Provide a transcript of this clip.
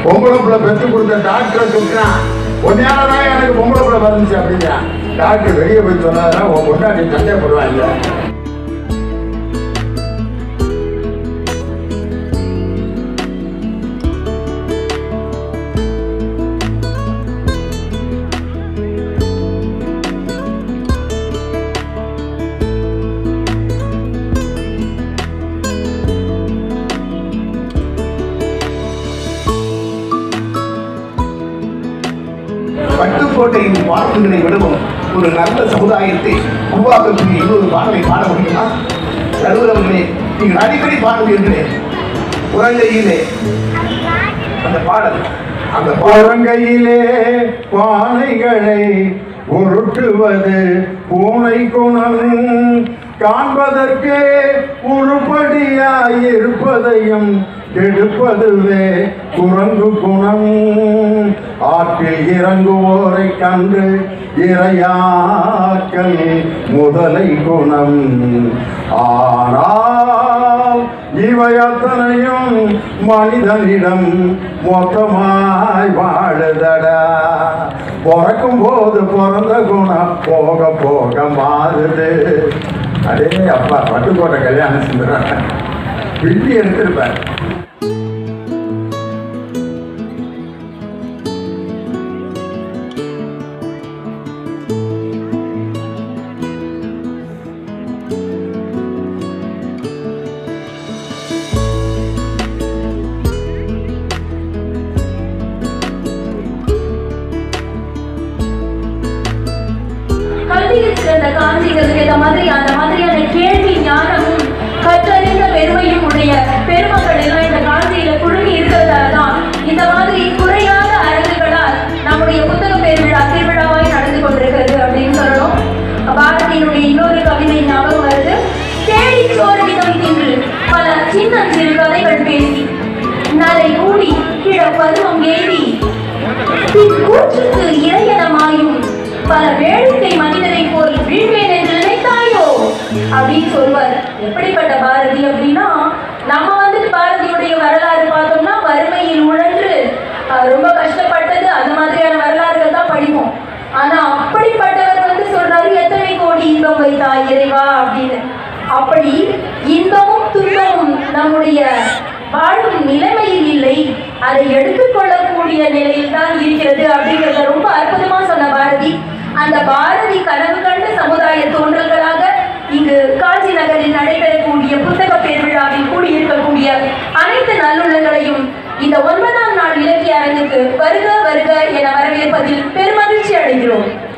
பொம்பளை பிள்ளை பெற்று கொடுத்த டாக்டரை சுட்டினான் உன்னையால தான் எனக்கு பொம்பளை பிள்ளை வந்துச்சு அப்படின்னா டாக்டர் வெளியே போய் சொன்னாதான் உன் பொண்டாட்டி சந்தேகப்படுவாங்க பட்டுக்கோட்டையின் பாடல்களை விடவும் ஒரு நல்ல சமுதாயத்தை உருவாக்கக்கூடிய இன்னொரு பாடலை பாட முடியுமா நடுவரவர்களே நீங்கள் அடிக்கடி பாடுவீர்களே உரங்கையிலே அந்த பாடல் அந்த பாடல் குரங்கையிலே பானைகளை உருட்டுவது பூனை குணம் காண்பதற்கு உருப்படியாய் இருப்பதையும் கெடுப்பதுவே குரங்கு குணம் ஆற்றில் இறங்குவோரை கண்டு இரையாக்கல் முதலை குணம் ஆனால் இவை அத்தனையும் மனிதனிடம் மொத்தமாய் வாழுதடா பிறக்கும் போது பிறந்த குணம் போக போக மாறுது அடே அப்பா பட்டுக்கோட்டை கல்யாணம் செஞ்சுறாங்க பில்லி எடுத்திருப்பார் கல்வியில் சிறந்த காஞ்சிகளுக்கு ஏற்ற மாதிரி அந்த மாதிரியான கேள்வி ஞானமும் கற்றறிந்த பெருமையும் உடைய பெருமக்கள் எல்லாம் இந்த காஞ்சியில குழுமி இருக்கிறதால தான் இந்த மாதிரி குறையாத அரங்குகளால் நம்முடைய புத்தக பெருவிழா திருவிழாவாய் நடந்து கொண்டிருக்கிறது அப்படின்னு சொல்லணும் பாரதியினுடைய இன்னொரு கவிதை ஞாபகம் வருது தேடி சோரடிதம் தின்று பல சின்ன சிறு கதைகள் பேசி நரை கூடி கிழ பருவம் ஏறி பின் கூற்றுக்கு இறையனமாயும் பல வேடிக்கை மனிதரை போல் வீழ்வேன் என்று நினைத்தாயோ அப்படின்னு சொல்வார் எப்படிப்பட்ட பாரதி அப்படின்னா நம்ம வந்துட்டு பாரதியுடைய வரலாறு பார்த்தோம்னா வறுமையில் உழன்று அஹ், ரொம்ப கஷ்டப்பட்டது அந்த மாதிரியான வரலாறுகள் தான் படிப்போம் ஆனா அப்படிப்பட்டவர் வந்து சொல்றாரு எத்தனை கோடி இன்பம் வைத்தாய் இறைவா அப்படின்னு அப்படி இன்பமும் துன்பமும் நம்முடைய வாழும் நிலைமையில் இல்லை அதை எடுத்துக்கொள்ளக்கூடிய நிலையில் தான் இருக்கிறது அப்படிங்கிறத ரொம்ப அற்புதமா சொன்ன பாரதி அந்த பாரதி கனவு கண்ட சமுதாய தோன்றல்களாக இங்கு காஞ்சி நகரில் நடைபெறக்கூடிய புத்தக பேர்விழாவில் கூடியிருக்கக்கூடிய அனைத்து நல்லுள்ளங்களையும் இந்த ஒன்பதாம் நாள் இலக்கிய அரங்குக்கு வருக வருக என வரவேற்பதில் பெருமகிழ்ச்சி அடைகிறோம்